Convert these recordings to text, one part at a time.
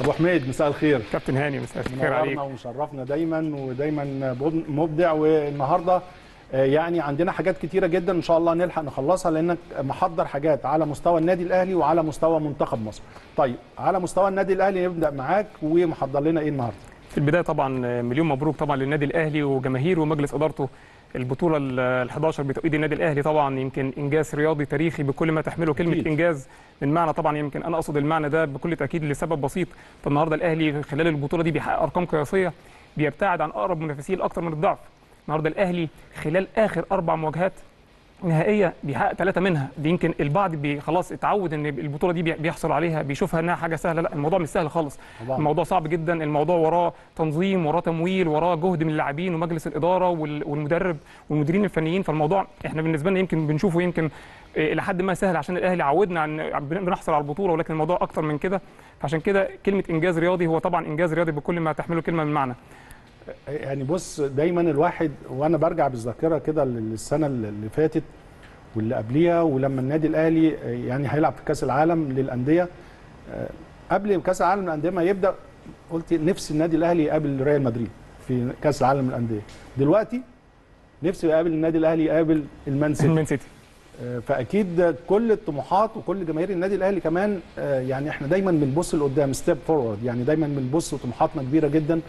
ابو حميد مساء الخير كابتن هاني مساء الخير عليك منورنا ومشرفنا دايما ودايما مبدع والنهارده آه، يعني عندنا حاجات كتيره جدا ان شاء الله نلحق نخلصها لانك محضر حاجات على مستوى النادي الاهلي وعلى مستوى منتخب مصر طيب على مستوى النادي الاهلي نبدا معاك ومحضر لنا ايه النهارده في البدايه طبعا مليون مبروك طبعا للنادي الاهلي وجماهيره ومجلس ادارته البطوله ال 11 بتوقيت النادي الاهلي طبعا يمكن انجاز رياضي تاريخي بكل ما تحمله كلمه أكيد. انجاز من معنى طبعا يمكن انا اقصد المعنى ده بكل تاكيد لسبب بسيط فالنهارده الاهلي خلال البطوله دي بيحقق ارقام قياسيه بيبتعد عن اقرب منافسيه لاكثر من الضعف النهارده الاهلي خلال اخر اربع مواجهات نهائيه بيحقق ثلاثه منها دي يمكن البعض بي خلاص اتعود ان البطوله دي بي- بيحصل عليها بيشوفها انها حاجه سهله لا الموضوع مش سهل خالص طبعاً. الموضوع صعب جدا الموضوع وراه تنظيم وراه تمويل وراه جهد من اللاعبين ومجلس الاداره وال- والمدرب والمديرين الفنيين فالموضوع احنا بالنسبه لنا يمكن بنشوفه يمكن إيه، الى حد ما سهل عشان الاهلي عودنا عن بن- بنحصل على البطوله ولكن الموضوع اكتر من كده فعشان كده كلمه انجاز رياضي هو طبعا انجاز رياضي بكل ما تحمله كلمه من معنى يعني بص دايما الواحد وانا برجع بالذاكره كده للسنه اللي فاتت واللي قبليها ولما النادي الاهلي يعني هيلعب في كاس العالم للانديه آه، قبل كاس العالم للانديه ما يبدا قلت نفسي النادي الاهلي يقابل ريال مدريد في كاس العالم للانديه دلوقتي نفسي يقابل النادي الاهلي يقابل المان سيتي مان سيتي آه، فاكيد كل الطموحات وكل جماهير النادي الاهلي كمان آه، يعني احنا دايما بنبص لقدام ستيب فورورد يعني دايما بنبص طموحاتنا كبيره جدا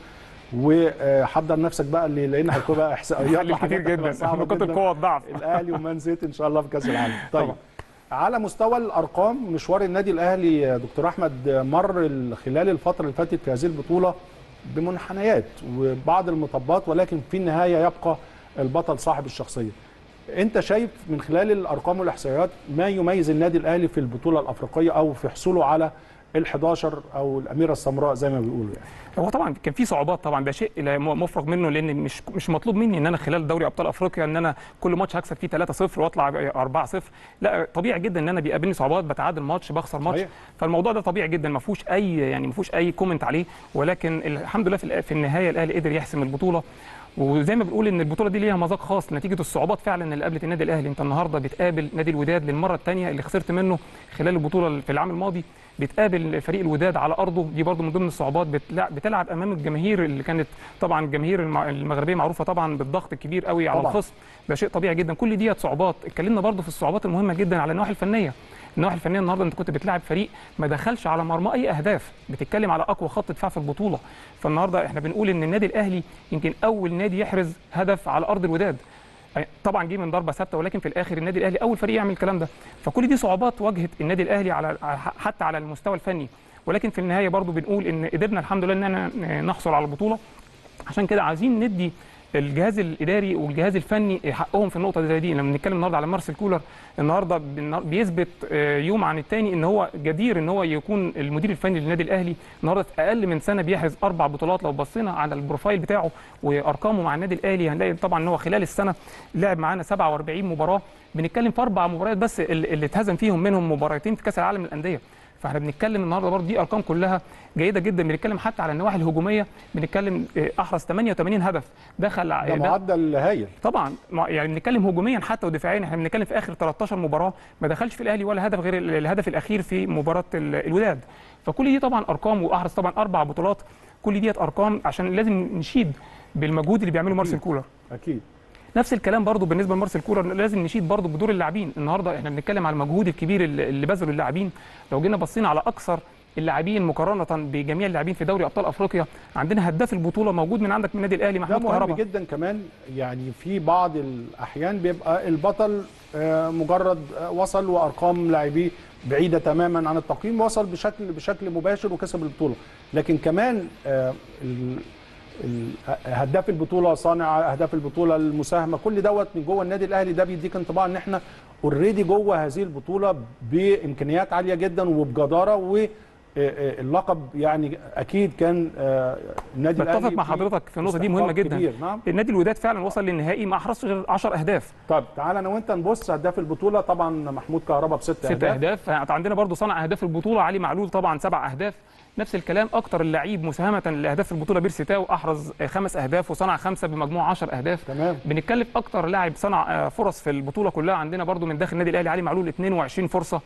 وحضر نفسك بقى اللي لان هيكون بقى احصائيات حل كتير وحاجات هتبقى جدا صعبة نقاط جداً. القوه الضعف الاهلي ومان سيتي ان شاء الله في كاس العالم طيب طبعا. على مستوى الارقام مشوار النادي الاهلي يا دكتور احمد مر ال- خلال الفتره اللي فاتت في هذه البطوله بمنحنيات وبعض المطبات ولكن في النهايه يبقى البطل صاحب الشخصيه انت شايف من خلال الارقام والاحصائيات ما يميز النادي الاهلي في البطوله الافريقيه او في حصوله على ال11 او الاميره السمراء زي ما بيقولوا يعني هو طبعا كان في صعوبات طبعا ده شيء لا م- مفرغ منه لان مش مش مطلوب مني ان انا خلال دوري ابطال افريقيا ان انا كل ماتش هكسب فيه 3-0 واطلع 4-0 لا طبيعي جدا ان انا بيقابلني صعوبات بتعادل ماتش بخسر ماتش صحيح. فالموضوع ده طبيعي جدا ما فيهوش اي يعني ما فيهوش اي كومنت عليه ولكن الحمد لله في الآ- في النهايه الاهلي قدر يحسم البطوله وزي ما بنقول ان البطوله دي ليها مذاق خاص نتيجه الصعوبات فعلا اللي قابلت النادي الاهلي انت النهارده بتقابل نادي الوداد للمره الثانيه اللي خسرت منه خلال البطوله في العام الماضي بتقابل فريق الوداد على ارضه دي برضو من ضمن الصعوبات بتلع- بتلعب امام الجماهير اللي كانت طبعا الجماهير المع- المغربيه معروفه طبعا بالضغط الكبير قوي على طبعاً. الخصم ده شيء طبيعي جدا كل ديت صعوبات اتكلمنا برضو في الصعوبات المهمه جدا على النواحي الفنيه النواحي الفنيه النهارده انت كنت بتلعب فريق ما دخلش على مرمى اي اهداف بتتكلم على اقوى خط دفاع في البطوله فالنهارده احنا بنقول ان النادي الاهلي يمكن اول نادي يحرز هدف على ارض الوداد أي- طبعا جه من ضربه ثابته ولكن في الاخر النادي الاهلي اول فريق يعمل الكلام ده فكل دي صعوبات واجهت النادي الاهلي على على- حتى على المستوى الفني ولكن في النهايه برضو بنقول ان قدرنا الحمد لله ان احنا نحصل على البطوله عشان كده عايزين ندي الجهاز الاداري والجهاز الفني حقهم في النقطه زي دي لما بنتكلم النهارده على مارسيل كولر النهارده بالنا- بيثبت آه، يوم عن الثاني ان هو جدير ان هو يكون المدير الفني للنادي الاهلي النهارده في اقل من سنه بيحرز اربع بطولات لو بصينا على البروفايل بتاعه وارقامه مع النادي الاهلي هنلاقي طبعا ان هو خلال السنه لعب معانا 47 مباراه بنتكلم في اربع مباريات بس اللي اللي اتهزم فيهم منهم مباراتين في كاس العالم للانديه فاحنا بنتكلم النهارده برضه دي ارقام كلها جيده جدا بنتكلم حتى على النواحي الهجوميه بنتكلم آه، احرز 88 هدف دخل ده ده معدل هايل طبعا ما- يعني بنتكلم هجوميا حتى ودفاعيا احنا بنتكلم في اخر 13 مباراه ما دخلش في الاهلي ولا هدف غير ال- الهدف الاخير في مباراه ال- الوداد فكل دي طبعا ارقام واحرز طبعا اربع بطولات كل ديت ارقام عشان لازم نشيد بالمجهود اللي بيعمله مارسيل كولر اكيد نفس الكلام برضو بالنسبه لمارسيل كولر لازم نشيد برضو بدور اللاعبين النهارده احنا بنتكلم على المجهود الكبير اللي اللي بذله اللاعبين لو جينا بصينا على اكثر اللاعبين مقارنه بجميع اللاعبين في دوري ابطال افريقيا عندنا هداف البطوله موجود من عندك من النادي الاهلي ده محمود مهم كهربا جدا كمان يعني في بعض الاحيان بيبقى البطل آه، مجرد آه، وصل وارقام لاعبيه بعيده تماما عن التقييم وصل بشكل بشكل مباشر وكسب البطوله لكن كمان آه، ال- ال- هداف البطوله صانع اهداف البطوله المساهمه كل دوت من جوه النادي الاهلي ده بيديك انطباع ان احنا اوريدي جوه هذه البطوله بامكانيات عاليه جدا وبجداره و آه، اللقب يعني اكيد كان آه، النادي الاهلي بتفق مع فيه حضرتك في النقطه دي مهمه استحقاق جدا كبير. نعم النادي الوداد فعلا وصل للنهائي ما احرزش غير 10 اهداف طب تعالى انا وانت نبص هداف البطوله طبعا محمود كهربا بست ست اهداف عندنا برضو صنع اهداف البطوله علي معلول طبعا سبع اهداف نفس الكلام اكتر اللعيب مساهمه لاهداف البطوله بيرسي تاو احرز خمس اهداف وصنع خمسه بمجموع 10 اهداف تمام بنتكلم اكتر لاعب صنع آه، فرص في البطوله كلها عندنا برضو من داخل النادي الاهلي علي معلول 22 فرصه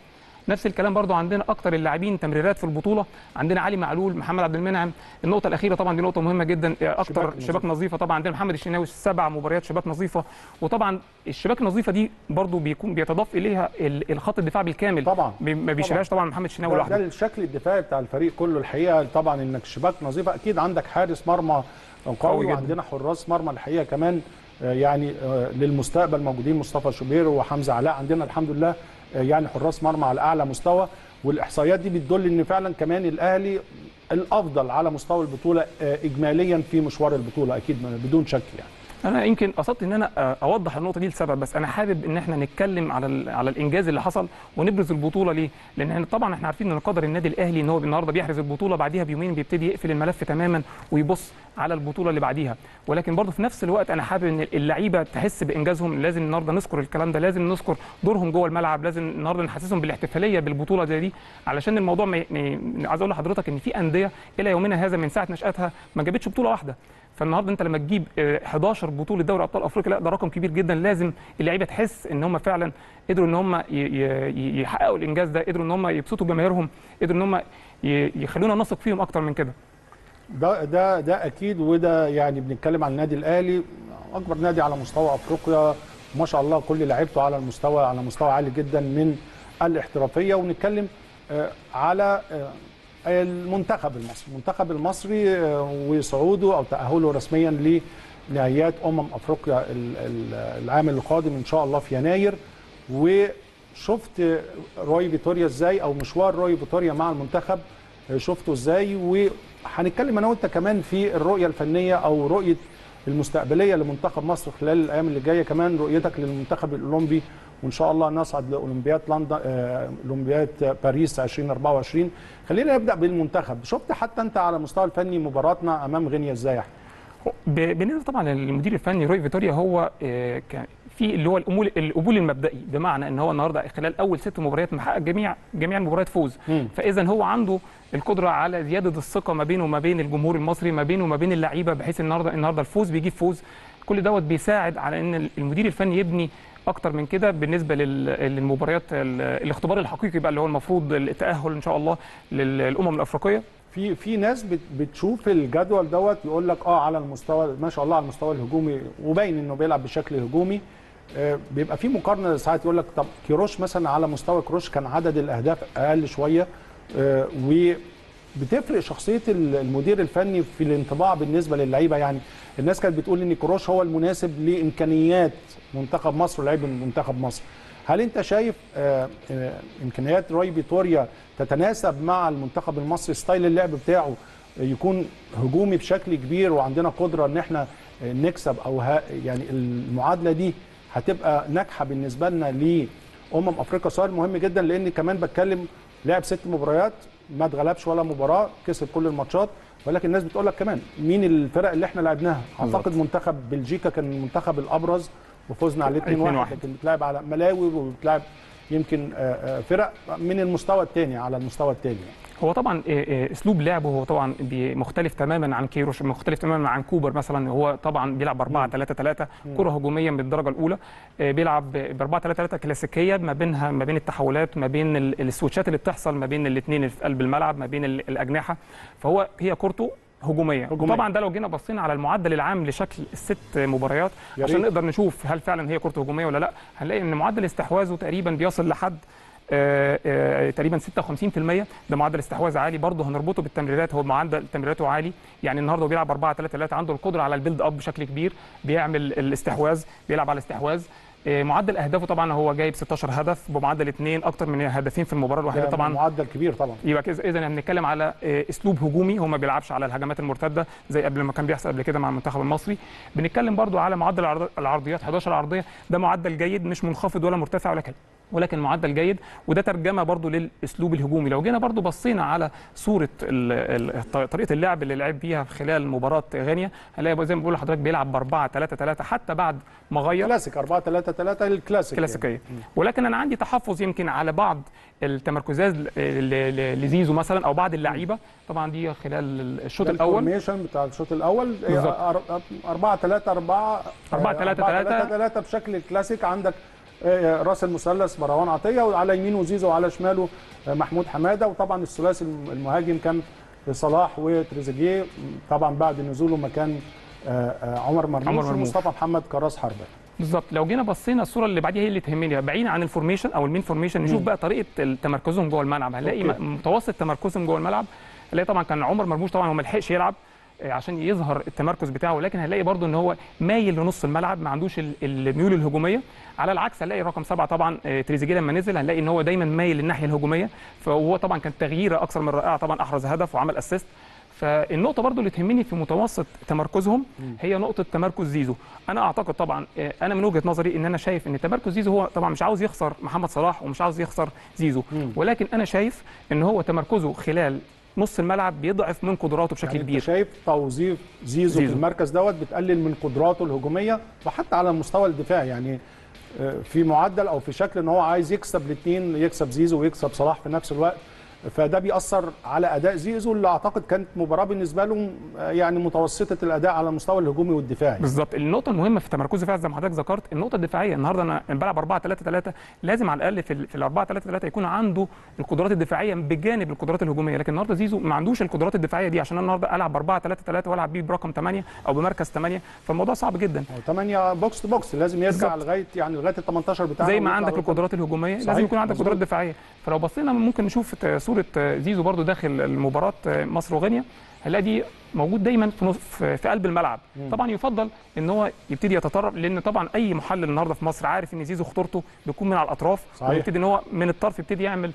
نفس الكلام برضو عندنا اكتر اللاعبين تمريرات في البطوله عندنا علي معلول محمد عبد المنعم النقطه الاخيره طبعا دي نقطه مهمه جدا اكتر شباك شباك نظيفه طبعا عندنا محمد الشناوي سبع مباريات شباك نظيفه وطبعا الشباك النظيفه دي برضو بيكون بيتضاف اليها ال- الخط الدفاع بالكامل طبعا بي- ما بيشيلهاش طبعا محمد الشناوي ده, لوحده ده الشكل الدفاعي بتاع الفريق كله الحقيقه طبعا انك شباك نظيفه اكيد عندك حارس مرمى قوي قوي جدا. وعندنا حراس مرمى الحقيقه كمان آه، يعني آه، للمستقبل موجودين مصطفى شوبير وحمزه علاء عندنا الحمد لله آه، يعني حراس مرمى على اعلى مستوى والاحصائيات دي بتدل ان فعلا كمان الاهلي الافضل على مستوى البطوله آه، اجماليا في مشوار البطوله اكيد بدون شك يعني انا يمكن قصدت ان انا آه، اوضح النقطه دي لسبب بس انا حابب ان احنا نتكلم على ال- على الانجاز اللي حصل ونبرز البطوله ليه لان احنا طبعا احنا عارفين ان قدر النادي الاهلي ان هو النهارده بيحرز البطوله بعديها بيومين بيبتدي يقفل الملف تماما ويبص على البطوله اللي بعديها ولكن برضه في نفس الوقت انا حابب ان اللعيبه تحس بانجازهم لازم النهارده نذكر الكلام ده لازم نذكر دورهم جوه الملعب لازم النهارده نحسسهم بالاحتفاليه بالبطوله زي دي علشان الموضوع ما ي- ما ي- عايز اقول لحضرتك ان في انديه الى يومنا هذا من ساعه نشاتها ما جابتش بطوله واحده فالنهارده انت لما تجيب آه، 11 بطوله دوري ابطال افريقيا لا ده رقم كبير جدا لازم اللعيبه تحس ان هم فعلا قدروا ان هم ي- ي- يحققوا الانجاز ده قدروا ان هم يبسطوا جماهيرهم قدروا ان هم ي- يخلونا نثق فيهم اكتر من كده ده ده ده اكيد وده يعني بنتكلم عن النادي الاهلي اكبر نادي على مستوى افريقيا ما شاء الله كل لعيبته على المستوى على مستوى عالي جدا من الاحترافيه ونتكلم آه، على آه، المنتخب المصري المنتخب المصري آه، وصعوده او تاهله رسميا لنهائيات امم افريقيا ال- ال- العام القادم ان شاء الله في يناير وشفت روي فيتوريا ازاي او مشوار روي فيتوريا مع المنتخب شفته ازاي وهنتكلم انا وانت كمان في الرؤيه الفنيه او رؤيه المستقبليه لمنتخب مصر خلال الايام اللي جايه كمان رؤيتك للمنتخب الاولمبي وان شاء الله نصعد لاولمبياد لندن آه، اولمبياد باريس 2024 خلينا نبدا بالمنتخب شفت حتى انت على المستوى الفني مباراتنا امام غينيا ازاي يا أحمد؟ ب- بالنسبه طبعا للمدير الفني روي فيتوريا هو آه، كان في اللي هو القبول القبول المبدئي بمعنى ان هو النهارده خلال اول ست مباريات محقق جميع جميع المباريات فوز مم. فاذا هو عنده القدره على زياده الثقه ما بينه وما بين الجمهور المصري ما بينه وما بين اللعيبه بحيث النهارده النهارده الفوز بيجيب فوز كل دوت بيساعد على ان المدير الفني يبني اكتر من كده بالنسبه لل- للمباريات ال- الاختبار الحقيقي بقى اللي هو المفروض التاهل ان شاء الله للامم الافريقيه في في ناس بت- بتشوف الجدول دوت يقول لك اه على المستوى ما شاء الله على المستوى الهجومي وباين انه بيلعب بشكل هجومي آه، بيبقى في مقارنه ساعات يقول لك طب كيروش مثلا على مستوى كيروش كان عدد الاهداف اقل شويه آه، وبتفرق شخصيه ال- المدير الفني في الانطباع بالنسبه للعيبه يعني الناس كانت بتقول ان كيروش هو المناسب لامكانيات منتخب مصر ولعيب منتخب مصر هل انت شايف آه، آه، امكانيات روي فيتوريا تتناسب مع المنتخب المصري ستايل اللعب بتاعه يكون هجومي بشكل كبير وعندنا قدره ان احنا آه، نكسب او ها يعني المعادله دي هتبقى ناجحه بالنسبه لنا لامم افريقيا سؤال مهم جدا لان كمان بتكلم لعب ست مباريات ما اتغلبش ولا مباراه كسب كل الماتشات ولكن الناس بتقول لك كمان مين الفرق اللي احنا لعبناها اعتقد منتخب بلجيكا كان المنتخب الابرز وفزنا عليه 2-1 2-1. لكن بتلعب على ملاوي وبتلعب يمكن آه، آه، فرق من المستوى الثاني على المستوى الثاني هو طبعا آه، آه، اسلوب لعبه هو طبعا بي- مختلف تماما عن كيروش مختلف تماما عن كوبر مثلا هو طبعا بيلعب ب 4 3 3 كره هجوميه من الدرجه الاولى آه، بيلعب ب 4 3 3 كلاسيكيه ما بينها ما بين التحولات ما بين ال- السويتشات اللي بتحصل ما بين الاثنين في قلب الملعب ما بين ال- الاجنحه فهو هي كورته هجوميه هجومية. طبعا ده لو جينا بصينا على المعدل العام لشكل الست مباريات يا عشان ريت. نقدر نشوف هل فعلا هي كورته هجوميه ولا لا هنلاقي ان معدل استحواذه تقريبا بيصل لحد آه، آه، تقريبا 56% ده معدل استحواذ عالي برضه هنربطه بالتمريرات هو معدل تمريراته عالي يعني النهارده هو بيلعب 4 3 3 عنده القدره على البيلد اب بشكل كبير بيعمل الاستحواذ بيلعب على الاستحواذ آه، معدل اهدافه طبعا هو جايب 16 هدف بمعدل اثنين اكتر من هدفين في المباراه الواحده ده طبعا معدل كبير طبعا يبقى كده اذا بنتكلم على آه، اسلوب هجومي هو ما بيلعبش على الهجمات المرتده زي قبل ما كان بيحصل قبل كده مع المنتخب المصري بنتكلم برضو على معدل العرض- العرضيات 11 عرضيه ده معدل جيد مش منخفض ولا مرتفع ولكن ولكن معدل جيد وده ترجمه برضو للاسلوب الهجومي لو جينا برضو بصينا على صوره ال- ال- طريقه اللعب اللي لعب بيها خلال مباراه غينيا هنلاقي زي ما بقول لحضرتك بيلعب ب 4 3 3 حتى بعد ما غير كلاسيك 4 3 3 الكلاسيك كلاسيكيه ولكن انا عندي تحفظ يمكن على بعض التمركزات ل- ل- لزيزو مثلا او بعض اللعيبه طبعا دي خلال الشوط الاول الفورميشن بتاع الشوط الاول بالظبط. 4 3 4 4 3 3 3 بشكل كلاسيك عندك آه، راس المثلث مروان عطيه وعلى يمينه زيزو وعلى شماله آه، محمود حماده وطبعا الثلاثي الم- المهاجم كان صلاح وتريزيجيه طبعا بعد نزوله مكان آه، آه، عمر مرموش عمر مرموش. ومصطفى محمد كراس حربه بالظبط لو جينا بصينا الصوره اللي بعديها هي اللي تهمني بعيد عن الفورميشن او المين فورميشن نشوف مم. بقى طريقه تمركزهم جوه الملعب هنلاقي أوكي. م- متوسط تمركزهم جوه الملعب هنلاقي طبعا كان عمر مرموش طبعا هو ما لحقش يلعب آه، عشان يظهر التمركز بتاعه ولكن هنلاقي برضو ان هو مايل لنص الملعب ما عندوش ال- الميول الهجوميه على العكس هنلاقي رقم سبعه طبعا آه، تريزيجيه لما نزل هنلاقي ان هو دايما مايل للناحيه الهجوميه فهو طبعا كانت تغييره اكثر من رائعه طبعا احرز هدف وعمل اسيست فالنقطه برضو اللي تهمني في متوسط تمركزهم هي نقطه تمركز زيزو انا اعتقد طبعا آه، انا من وجهه نظري ان انا شايف ان تمركز زيزو هو طبعا مش عاوز يخسر محمد صلاح ومش عاوز يخسر زيزو مم. ولكن انا شايف ان هو تمركزه خلال نص الملعب بيضعف من قدراته بشكل يعني انت كبير شايف توظيف زيزو, زيزو. في المركز دوت بتقلل من قدراته الهجوميه وحتى على المستوى الدفاعي يعني آه، في معدل او في شكل ان هو عايز يكسب الاثنين يكسب زيزو ويكسب صلاح في نفس الوقت فده بيأثر على اداء زيزو اللي اعتقد كانت مباراه بالنسبه له آه، يعني متوسطه الاداء على المستوى الهجومي والدفاعي بالظبط النقطه المهمه في تمركزه فعلا زي ما حضرتك ذكرت النقطه الدفاعيه النهارده انا بلعب 4 3 3 لازم على الاقل في ال- في ال 4 3 3 يكون عنده القدرات الدفاعيه بجانب القدرات الهجوميه لكن النهارده زيزو ما عندوش القدرات الدفاعيه دي عشان أنا النهارده العب 4 3 3 والعب بيه برقم 8 او بمركز 8 فالموضوع صعب جدا 8 بوكس تو بوكس لازم يرجع بالظبط. لغايه يعني لغايه ال 18 بتاعه زي ما ويطلع عندك لقدام. القدرات الهجوميه صحيح، لازم يكون عندك مظبوط. قدرات دفاعيه فلو بصينا ممكن نشوف ت- صوره زيزو برضو داخل المباراه مصر وغينيا هنلاقي دي موجود دايما في نص في في قلب الملعب مم. طبعا يفضل ان هو يبتدي يتطرف لان طبعا اي محلل النهارده في مصر عارف ان زيزو خطورته بيكون من على الاطراف صحيح. ويبتدي ان هو من الطرف يبتدي يعمل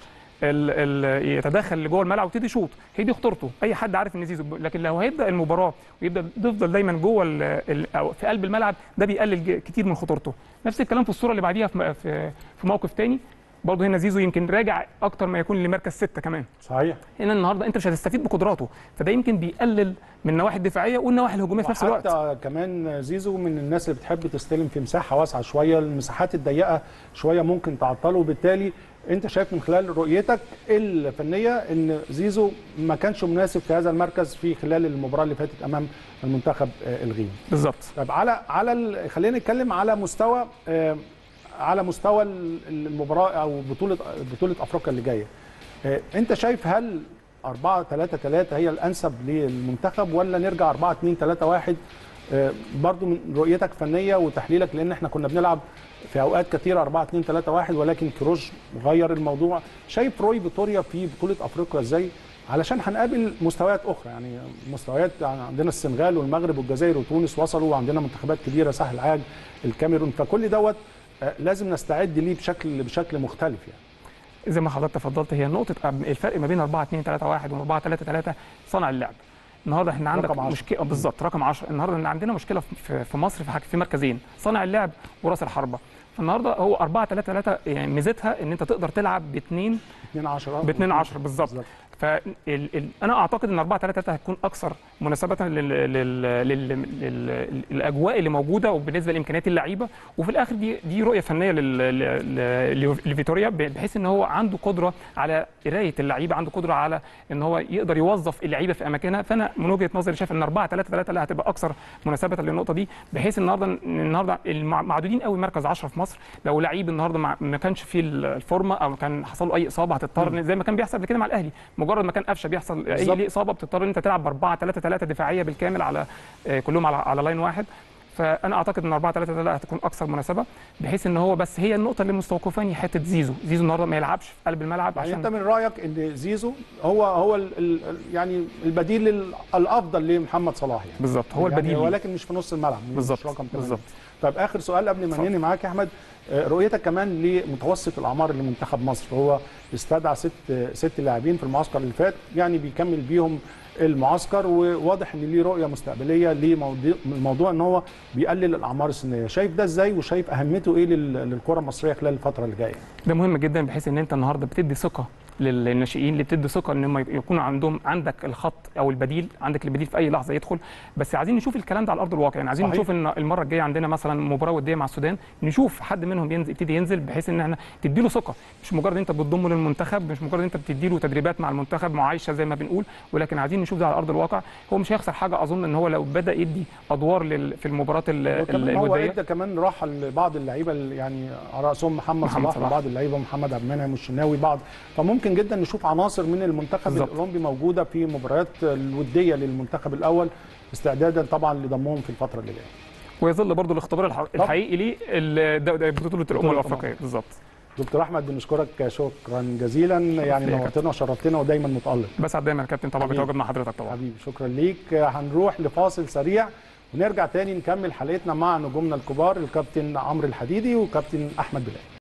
ال ال يتدخل لجوه الملعب ويبتدي يشوط هي دي خطورته اي حد عارف ان زيزو لكن لو هيبدا المباراه ويبدا يفضل دايما جوه ال ال أو في قلب الملعب ده بيقلل ج- كتير من خطورته نفس الكلام في الصوره اللي بعديها في م- في, في موقف تاني برضه هنا زيزو يمكن راجع اكتر ما يكون لمركز سته كمان صحيح هنا النهارده انت مش هتستفيد بقدراته فده يمكن بيقلل من النواحي الدفاعيه والنواحي الهجوميه في نفس الوقت حتى كمان زيزو من الناس اللي بتحب تستلم في مساحه واسعه شويه المساحات الضيقه شويه ممكن تعطله وبالتالي انت شايف من خلال رؤيتك الفنيه ان زيزو ما كانش مناسب في هذا المركز في خلال المباراه اللي فاتت امام المنتخب آه، الغيني بالظبط طب على على ال- خلينا نتكلم على مستوى آه، على مستوى ال- المباراه او بطوله بطوله افريقيا اللي جايه آه، انت شايف هل 4 3 3 هي الانسب للمنتخب ولا نرجع 4 2 3 1 آه، برضو من رؤيتك فنيه وتحليلك لان احنا كنا بنلعب في اوقات كثيره 4 2 3 1 ولكن كروش غير الموضوع شايف روي فيتوريا في بطوله افريقيا ازاي علشان هنقابل مستويات اخرى يعني مستويات يعني عندنا السنغال والمغرب والجزائر وتونس وصلوا وعندنا منتخبات كبيره سهل العاج الكاميرون فكل دوت آه، لازم نستعد ليه بشكل بشكل مختلف يعني زي ما حضرتك تفضلت هي نقطه الفرق ما بين 4 2 3 1 و 4 3 3 صنع اللعب النهارده احنا عندك رقم عشرة. مشكله بالظبط رقم 10 النهارده إن عندنا مشكله في في مصر في حاجة في مركزين صانع اللعب وراس الحربه فالنهارده هو 4 3 3 يعني ميزتها ان انت تقدر تلعب باثنين 2 10 ب 2 10 بالظبط ف انا اعتقد ان 4 3 3 هتكون اكثر مناسبه لل... لل... لل... لل... للاجواء اللي موجوده وبالنسبه لامكانيات اللعيبه وفي الاخر دي دي رؤيه فنيه لل... لل... لفيتوريا بحيث ان هو عنده قدره على قرايه اللعيبه عنده قدره على ان هو يقدر يوظف اللعيبه في اماكنها فانا من وجهه نظري شايف ان 4 3 3 لا هتبقى اكثر مناسبه للنقطه دي بحيث النهارده النهارده المع- معدودين قوي مركز 10 في مصر لو لعيب النهارده ما ما كانش فيه الفورمه او كان حصل له اي اصابه هتضطر زي ما كان بيحصل قبل كده مع الاهلي مجرد ما كان قفشه بيحصل اي بالظبط. ليه اصابه بتضطر ان انت تلعب ب 4 3 3 دفاعيه بالكامل على آه، كلهم على على لاين واحد فانا اعتقد ان 4 3 3 هتكون اكثر مناسبه بحيث ان هو بس هي النقطه اللي مستوقفاني حته زيزو زيزو النهارده ما يلعبش في قلب الملعب يعني انت عشان من رايك ان زيزو هو هو ال ال يعني البديل ال- الافضل لمحمد صلاح يعني بالظبط هو يعني البديل ليه. ولكن مش في نص الملعب مش بالظبط رقم 8 بالظبط طيب اخر سؤال قبل ما اتفضل. ننهي معاك يا احمد آه، رؤيتك كمان لمتوسط الاعمار لمنتخب مصر هو استدعى ست ست لاعبين في المعسكر اللي فات يعني بيكمل بيهم المعسكر وواضح ان ليه رؤيه مستقبليه لموضوع الموضوع ان هو بيقلل الاعمار السنيه شايف ده ازاي وشايف اهميته ايه لل- للكره المصريه خلال الفتره اللي جايه ده مهم جدا بحيث ان انت النهارده بتدي ثقه للناشئين اللي بتدي ثقه ان هم يكون عندهم عندك الخط او البديل عندك البديل في اي لحظه يدخل بس عايزين نشوف الكلام ده على ارض الواقع يعني عايزين صحيح. نشوف ان المره الجايه عندنا مثلا مباراه وديه مع السودان نشوف حد منهم ينزل يبتدي ينزل بحيث ان احنا تدي له ثقه مش مجرد انت بتضمه للمنتخب مش مجرد انت بتدي له تدريبات مع المنتخب معايشه زي ما بنقول ولكن عايزين نشوف ده على ارض الواقع هو مش هيخسر حاجه اظن ان هو لو بدا يدي ادوار لل... في المباراه ال- وكمان هو الوديه ادى كمان راحه لبعض اللعيبه اللي يعني على راسهم محمد, محمد صلاح صلاح. وبعض اللعيبه محمد عبد المنعم والشناوي بعض فممكن جدا نشوف عناصر من المنتخب بالظبط. الاولمبي موجوده في مباريات الوديه للمنتخب الاول استعدادا طبعا لضمهم في الفتره اللي جايه ويظل برضو الاختبار الح- الحقيقي ليه ال- ده- ده بطوله الامم الأمم. الافريقيه بالظبط دكتور احمد بنشكرك شكرا جزيلا يعني ليك. نورتنا وشرفتنا ودايما متالق بسعد دايما يا كابتن طبعا حبيبي. بتواجد مع حضرتك طبعا حبيبي شكرا ليك هنروح لفاصل سريع ونرجع تاني نكمل حلقتنا مع نجومنا الكبار الكابتن عمرو الحديدي وكابتن احمد بلال